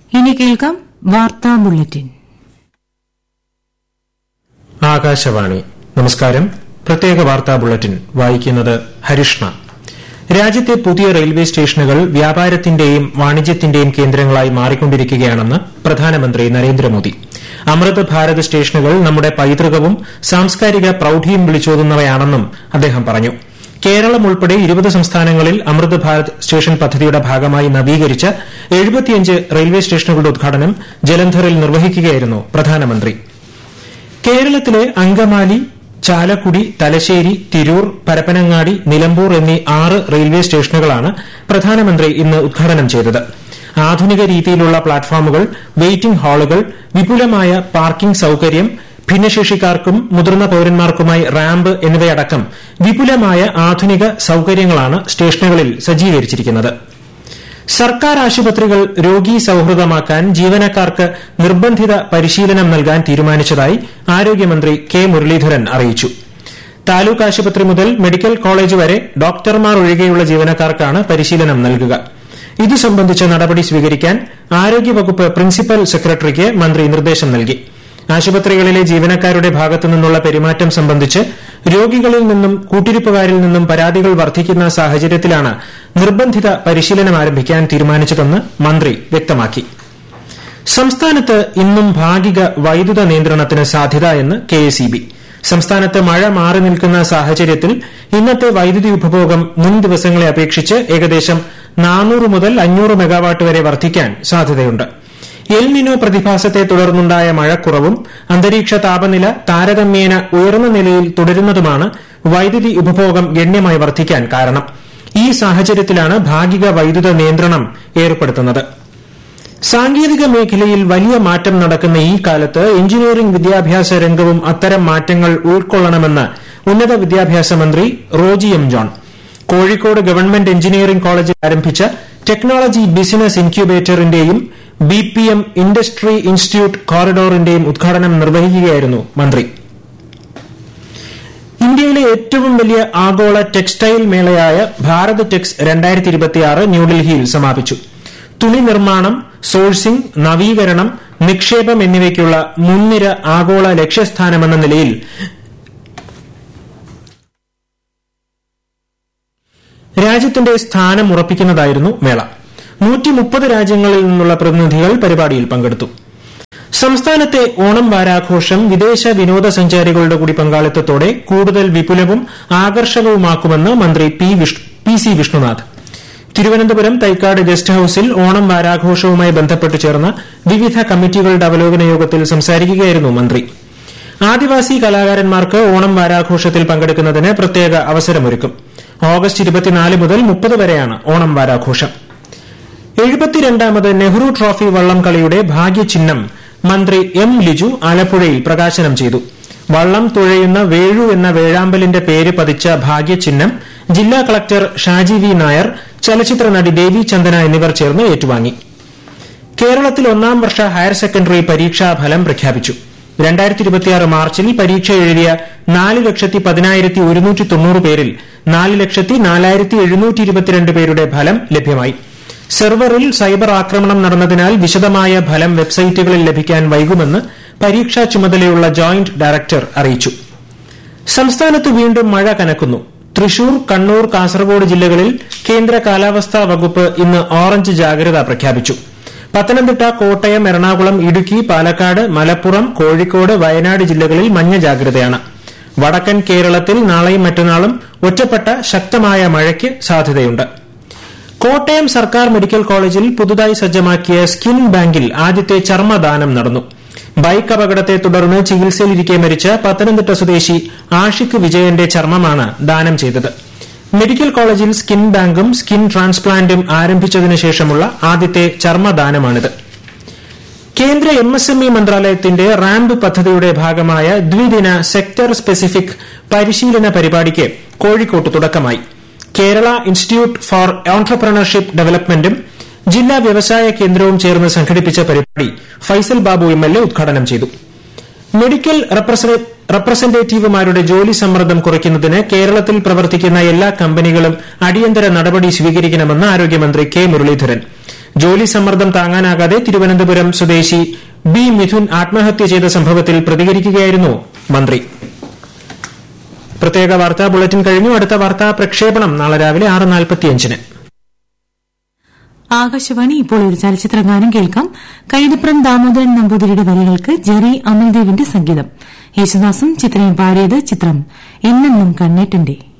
ഇനി കേൾക്കാം വാർത്താ ബുള്ളറ്റിൻ ആകാശവാണി നമസ്കാരം പ്രത്യേക വാർത്താ ബുള്ളറ്റിൻ വായിക്കുന്നത് ഹരിഷ്ണ രാജ്യത്തെ പുതിയ റെയിൽവേ സ്റ്റേഷനുകൾ വ്യാപാരത്തിന്റെയും വാണിജ്യത്തിന്റെയും കേന്ദ്രങ്ങളായി മാറിക്കൊണ്ടിരിക്കുകയാണെന്ന് പ്രധാനമന്ത്രി നരേന്ദ്രമോദി അമൃത് ഭാരത് സ്റ്റേഷനുകൾ നമ്മുടെ പൈതൃകവും സാംസ്കാരിക പ്രൌഢിയും വിളിച്ചോതുന്നവയാണെന്നും അദ്ദേഹം പറഞ്ഞു കേരളം ഉൾപ്പെടെ ഇരുപത് സംസ്ഥാനങ്ങളിൽ അമൃത് ഭാരത് സ്റ്റേഷൻ പദ്ധതിയുടെ ഭാഗമായി നവീകരിച്ച എഴുപത്തിയഞ്ച് റെയിൽവേ സ്റ്റേഷനുകളുടെ ഉദ്ഘാടനം ജലന്ധറിൽ നിർവഹിക്കുകയായിരുന്നു പ്രധാനമന്ത്രി കേരളത്തിലെ അങ്കമാലി ചാലക്കുടി തലശ്ശേരി തിരൂർ പരപ്പനങ്ങാടി നിലമ്പൂർ എന്നീ ആറ് റെയിൽവേ സ്റ്റേഷനുകളാണ് പ്രധാനമന്ത്രി ഇന്ന് ഉദ്ഘാടനം ചെയ്തത് ആധുനിക രീതിയിലുള്ള പ്ലാറ്റ്ഫോമുകൾ വെയിറ്റിംഗ് ഹാളുകൾ വിപുലമായ പാർക്കിംഗ് സൌകര്യം ഭിന്നശേഷിക്കാർക്കും മുതിർന്ന പൌരന്മാർക്കുമായി റാമ്പ് എന്നിവയടക്കം വിപുലമായ ആധുനിക സൌകര്യങ്ങളാണ് സ്റ്റേഷനുകളിൽ സജ്ജീകരിച്ചിരിക്കുന്നത് സർക്കാർ ആശുപത്രികൾ രോഗി സൌഹൃദമാക്കാൻ ജീവനക്കാർക്ക് നിർബന്ധിത പരിശീലനം നൽകാൻ തീരുമാനിച്ചതായി ആരോഗ്യമന്ത്രി കെ മുരളീധരൻ അറിയിച്ചു താലൂക്ക് ആശുപത്രി മുതൽ മെഡിക്കൽ കോളേജ് വരെ ഡോക്ടർമാർ ഒഴികെയുള്ള ജീവനക്കാർക്കാണ് പരിശീലനം നൽകുക ഇതു സംബന്ധിച്ച നടപടി സ്വീകരിക്കാൻ ആരോഗ്യവകുപ്പ് പ്രിൻസിപ്പൽ സെക്രട്ടറിക്ക് മന്ത്രി നിർദ്ദേശം നൽകി ആശുപത്രികളിലെ ജീവനക്കാരുടെ ഭാഗത്തു നിന്നുള്ള പെരുമാറ്റം സംബന്ധിച്ച് രോഗികളിൽ നിന്നും കൂട്ടിരിപ്പുകാരിൽ നിന്നും പരാതികൾ വർദ്ധിക്കുന്ന സാഹചര്യത്തിലാണ് നിർബന്ധിത പരിശീലനം ആരംഭിക്കാൻ തീരുമാനിച്ചതെന്ന് മന്ത്രി വ്യക്തമാക്കി സംസ്ഥാനത്ത് ഇന്നും ഭാഗിക വൈദ്യുത നിയന്ത്രണത്തിന് സാധ്യത എന്ന് കെഎസ്ഇബി സംസ്ഥാനത്ത് മഴ മാറി നിൽക്കുന്ന സാഹചര്യത്തിൽ ഇന്നത്തെ വൈദ്യുതി ഉപഭോഗം മുൻ ദിവസങ്ങളെ അപേക്ഷിച്ച് ഏകദേശം നാനൂറ് മുതൽ അഞ്ഞൂറ് മെഗാവാട്ട് വരെ വർദ്ധിക്കാൻ സാധ്യതയുണ്ട് എൽനിനോ പ്രതിഭാസത്തെ തുടർന്നുണ്ടായ മഴക്കുറവും അന്തരീക്ഷ താപനില താരതമ്യേന ഉയർന്ന നിലയിൽ തുടരുന്നതുമാണ് വൈദ്യുതി ഉപഭോഗം ഗണ്യമായി വർദ്ധിക്കാൻ കാരണം ഈ സാഹചര്യത്തിലാണ് ഭാഗിക വൈദ്യുത നിയന്ത്രണം ഏർപ്പെടുത്തുന്നത് സാങ്കേതിക മേഖലയിൽ വലിയ മാറ്റം നടക്കുന്ന ഈ കാലത്ത് എഞ്ചിനീയറിംഗ് വിദ്യാഭ്യാസ രംഗവും അത്തരം മാറ്റങ്ങൾ ഉൾക്കൊള്ളണമെന്ന് ഉന്നത വിദ്യാഭ്യാസ മന്ത്രി Roji M John Kozhikode government engineering കോളേജിൽ ആരംഭിച്ച ടെക്നോളജി ബിസിനസ് ഇൻക്യുബേറ്ററിന്റെയും B P M industry institute കോറിഡോറിന്റെയും ഉദ്ഘാടനം നിർവഹിക്കുകയായിരുന്നു മന്ത്രി ഇന്ത്യയിലെ ഏറ്റവും വലിയ ആഗോള ടെക്സ്റ്റൈൽ മേളയായ ഭാരത് ടെക്സ് ന്യൂഡൽഹിയിൽ സമാപിച്ചു തുണി നിർമ്മാണം സോഴ്സിംഗ് നവീകരണം നിക്ഷേപം എന്നിവയ്ക്കുള്ള മുൻനിര ആഗോള ലക്ഷ്യസ്ഥാനമെന്ന നിലയിൽ രാജ്യത്തിന്റെ സ്ഥാനം ഉറപ്പിക്കുന്നതായിരുന്നു മേള നൂറ്റിമുപ്പത് രാജ്യങ്ങളിൽ നിന്നുള്ള പ്രതിനിധികൾ പരിപാടിയിൽ പങ്കെടുത്തു സംസ്ഥാനത്തെ ഓണം വാരാഘോഷം വിദേശ വിനോദസഞ്ചാരികളുടെ കൂടി പങ്കാളിത്തത്തോടെ കൂടുതൽ വിപുലവും ആകർഷകവുമാക്കുമെന്ന് മന്ത്രി P C Vishnunath Thiruvananthapuram Thycaud guest ഹൌസിൽ ഓണം വാരാഘോഷവുമായി ബന്ധപ്പെട്ട് ചേർന്ന വിവിധ കമ്മിറ്റികളുടെ അവലോകന യോഗത്തിൽ സംസാരിക്കുകയായിരുന്നു മന്ത്രി ആദിവാസി കലാകാരന്മാർക്ക് ഓണം വാരാഘോഷത്തിൽ പങ്കെടുക്കുന്നതിന് പ്രത്യേക അവസരമൊരുക്കും ഓഗസ്റ്റ് ഇരുപത്തിനാല് മുതൽ മുപ്പത് വരെയാണ് ഓണം വാരാഘോഷം എഴുപത്തിരണ്ടാമത് നെഹ്റു ട്രോഫി വള്ളം കളിയുടെ ഭാഗ്യചിഹ്നം മന്ത്രി എം ലിജു ആലപ്പുഴയിൽ പ്രകാശനം ചെയ്തു വള്ളം തുഴയുന്ന വേഴു എന്ന വേഴാമ്പലിന്റെ പേര് പതിച്ച ഭാഗ്യചിഹ്നം ജില്ലാ കളക്ടർ ഷാജി വി നായർ ചലച്ചിത്ര നടി ദേവി ചന്ദന എന്നിവർ ചേർന്ന് ഏറ്റുവാങ്ങി കേരളത്തിൽ ഒന്നാം വർഷ ഹയർ സെക്കൻഡറി പരീക്ഷാ ഫലം പ്രഖ്യാപിച്ചു മാർച്ചിൽ പരീക്ഷ എഴുതിയ നാല് ലക്ഷത്തി പതിനായിരത്തി ഒരുന്നൂറ്റി തൊണ്ണൂറ് പേരിൽ നാല് ലക്ഷത്തി നാലായിരത്തി എഴുന്നൂറ്റി ഇരുപത്തിരണ്ട് പേരുടെ ഫലം ലഭ്യമായി സെർവറിൽ സൈബർ ആക്രമണം നടന്നതിനാൽ വിശദമായ ഫലം വെബ്സൈറ്റുകളിൽ ലഭിക്കാൻ വൈകുമെന്ന് പരീക്ഷാ ചുമതലയുള്ള ജോയിന്റ് ഡയറക്ടർ അറിയിച്ചു സംസ്ഥാനത്ത് വീണ്ടും മഴ കനക്കുന്നു തൃശൂർ കണ്ണൂർ കാസർഗോഡ് ജില്ലകളിൽ കേന്ദ്ര കാലാവസ്ഥാ വകുപ്പ് ഇന്ന് ഓറഞ്ച് ജാഗ്രത പ്രഖ്യാപിച്ചു പത്തനംതിട്ട കോട്ടയം എറണാകുളം ഇടുക്കി പാലക്കാട് മലപ്പുറം കോഴിക്കോട് വയനാട് ജില്ലകളിൽ മഞ്ഞ ജാഗ്രതയാണ് വടക്കൻ കേരളത്തിൽ നാളെയും മറ്റന്നാളും ഒറ്റപ്പെട്ട ശക്തമായ മഴയ്ക്ക് സാധ്യതയുണ്ട് കോട്ടയം സർക്കാർ മെഡിക്കൽ കോളേജിൽ പുതുതായി സജ്ജമാക്കിയ സ്കിൻ ബാങ്കിൽ ആദ്യത്തെ ചർമ്മദാനം നടന്നു ബൈക്ക് അപകടത്തെ തുടർന്ന് ചികിത്സയിലിരിക്കെ മരിച്ച പത്തനംതിട്ട സ്വദേശി ആഷിഖ് വിജയന്റെ ചർമ്മമാണ് ദാനം ചെയ്തത് മെഡിക്കൽ കോളേജിൽ സ്കിൻ ബാങ്കും സ്കിൻ ട്രാൻസ്പ്ലാന്റും ആരംഭിച്ചതിനു ശേഷമുള്ള ആദ്യത്തെ ചർമ്മദാനമാണിത് കേന്ദ്ര എം എസ് എം ഇ മന്ത്രാലയത്തിന്റെ റാമ്പ് പദ്ധതിയുടെ ഭാഗമായ ദ്വിദിന സെക്ടർ സ്പെസിഫിക് പരിശീലന പരിപാടിക്ക് കോഴിക്കോട്ട് തുടക്കമായി കേരള ഇൻസ്റ്റിറ്റ്യൂട്ട് ഫോർ ഓൺട്രപ്രണർഷിപ്പ് ഡെവലപ്മെന്റും ജില്ലാ വ്യവസായ കേന്ദ്രവും ചേർന്ന് സംഘടിപ്പിച്ച പരിപാടി Faisal Babu M L A ഉദ്ഘാടനം ചെയ്തു മെഡിക്കൽ റെപ്രസന്റേറ്റീവുമാരുടെ ജോലി സമ്മർദ്ദം കുറയ്ക്കുന്നതിന് കേരളത്തിൽ പ്രവർത്തിക്കുന്ന എല്ലാ കമ്പനികളും അടിയന്തര നടപടി സ്വീകരിക്കണമെന്ന് ആരോഗ്യമന്ത്രി കെ മുരളീധരൻ ജോലി സമ്മർദ്ദം താങ്ങാനാകാതെ തിരുവനന്തപുരം സ്വദേശി ബി മിഥുൻ ആത്മഹത്യ ചെയ്ത സംഭവത്തിൽ പ്രതികരിക്കുകയായിരുന്നു മന്ത്രി പ്രത്യേക വാർത്താ ബുള്ളറ്റിൻ കഴിഞ്ഞു അടുത്ത വാർത്താ പ്രക്ഷേപണം നാളെ രാവിലെ ആറ് നാൽപ്പത്തിയഞ്ചിന് ആകാശവാണി ഇപ്പോൾ ഒരു ചലച്ചിത്ര ഗാനം കേൾക്കാം കൈതപ്രം ദാമോദരൻ നമ്പൂതിരിയുടെ വരികൾക്ക് ജെറി അമൽദേവിന്റെ സംഗീതം യേശുദാസും ചിത്രയും പാടിയത് ചിത്രം എന്നെന്നും കണ്ണേറ്റന്റെ